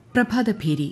പ്രഭാതഭേരി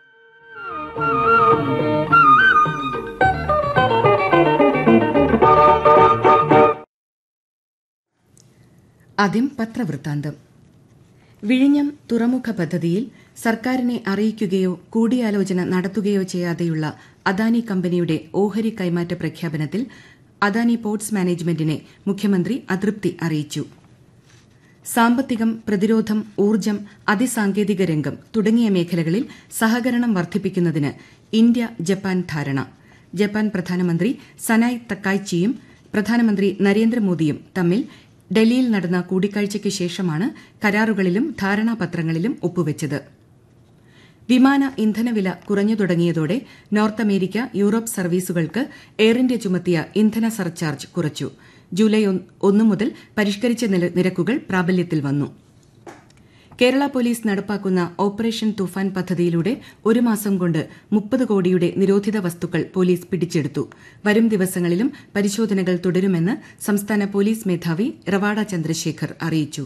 ആദ്യം പത്രവൃത്താന്തം വിഴിഞ്ഞം തുറമുഖ പദ്ധതിയിൽ സർക്കാരിനെ അറിയിക്കുകയോ കൂടിയാലോചന നടത്തുകയോ ചെയ്യാതെയുള്ള അദാനി കമ്പനിയുടെ ഓഹരി കൈമാറ്റ പ്രഖ്യാപനത്തിൽ അദാനി പോർട്സ് മാനേജ്മെന്റിനെ മുഖ്യമന്ത്രി അതൃപ്തി അറിയിച്ചു സാമ്പത്തികം പ്രതിരോധം ഊർജ്ജം അതിസാങ്കേതിക രംഗം തുടങ്ങിയ മേഖലകളിൽ സഹകരണം വർദ്ധിപ്പിക്കുന്നതിന് ഇന്ത്യ ജപ്പാൻ ധാരണ ജപ്പാൻ പ്രധാനമന്ത്രി സനായ് തക്കായ്ച്ചിയും പ്രധാനമന്ത്രി നരേന്ദ്രമോദിയും തമ്മിൽ ഡൽഹിയിൽ നടന്ന കൂടിക്കാഴ്ചയ്ക്ക് ശേഷമാണ് കരാറുകളിലും ധാരണാപത്രങ്ങളിലും ഒപ്പുവച്ചത് വിമാന ഇന്ധനവില കുറഞ്ഞു തുടങ്ങിയതോടെ നോർത്ത് അമേരിക്ക യൂറോപ്പ് സർവീസുകൾക്ക് എയർ ഇന്ത്യ ചുമത്തിയ ഇന്ധന സർചാർജ് കുറച്ചു ജൂലൈ ഒന്ന് മുതൽ പരിഷ്കരിച്ച നിരക്കുകൾ പ്രാബല്യത്തിൽ വന്നു കേരള പോലീസ് നടപ്പാക്കുന്ന ഓപ്പറേഷൻ തുഫാൻ പദ്ധതിയിലൂടെ ഒരു മാസം കൊണ്ട് മുപ്പത് കോടിയുടെ നിരോധിത വസ്തുക്കൾ പോലീസ് പിടിച്ചെടുത്തു വരും ദിവസങ്ങളിലും പരിശോധനകൾ തുടരുമെന്ന് സംസ്ഥാന പോലീസ് മേധാവി റവാഡ ചന്ദ്രശേഖർ അറിയിച്ചു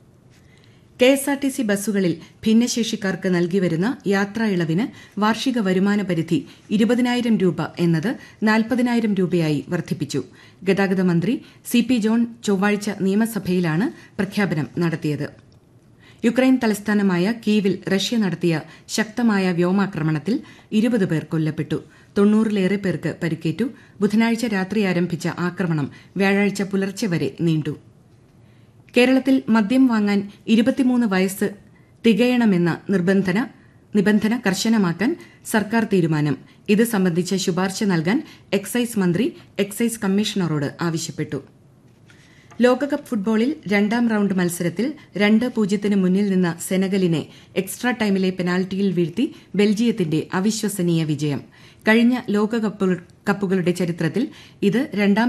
കെഎസ്ആർടിസി ബസ്സുകളിൽ ഭിന്നശേഷിക്കാർക്ക് നൽകിവരുന്ന യാത്രാ ഇളവിന് വാർഷിക വരുമാന പരിധി ഇരുപതിനായിരം രൂപ എന്നത് നാൽപ്പതിനായിരം രൂപയായി വർദ്ധിപ്പിച്ചു ഗതാഗത മന്ത്രി സി പി ജോൺ ചൊവ്വാഴ്ച നിയമസഭയിലാണ് പ്രഖ്യാപനം നടത്തിയത് യുക്രൈൻ തലസ്ഥാനമായ കീവിൽ റഷ്യ നടത്തിയ ശക്തമായ വ്യോമാക്രമണത്തിൽ ഇരുപത് പേർ കൊല്ലപ്പെട്ടു തൊണ്ണൂറിലേറെ പേർക്ക് പരിക്കേറ്റു ബുധനാഴ്ച രാത്രി ആരംഭിച്ച ആക്രമണം വ്യാഴാഴ്ച പുലർച്ചെ വരെ നീണ്ടു കേരളത്തിൽ മദ്യം വാങ്ങാൻ ഇരുപത്തിമൂന്ന് വയസ്സ് തികയണമെന്ന നിർബന്ധന നിബന്ധന കർശനമാക്കാൻ സർക്കാർ തീരുമാനം ഇത് സംബന്ധിച്ച ശുപാർശ നൽകാൻ എക്സൈസ് മന്ത്രി എക്സൈസ് കമ്മീഷണറോട് ആവശ്യപ്പെട്ടു ലോകകപ്പ് ഫുട്ബോളിൽ രണ്ടാം റൌണ്ട് മത്സരത്തിൽ രണ്ട് പൂജ്യത്തിന് മുന്നിൽ നിന്ന സെനഗലിനെ എക്സ്ട്രാ ടൈമിലെ പെനാൽറ്റിയിൽ വീഴ്ത്തി ബെൽജിയത്തിന്റെ അവിശ്വസനീയ വിജയം കഴിഞ്ഞ ലോകകപ്പുകളുടെ ചരിത്രത്തിൽ ഇത് രണ്ടാം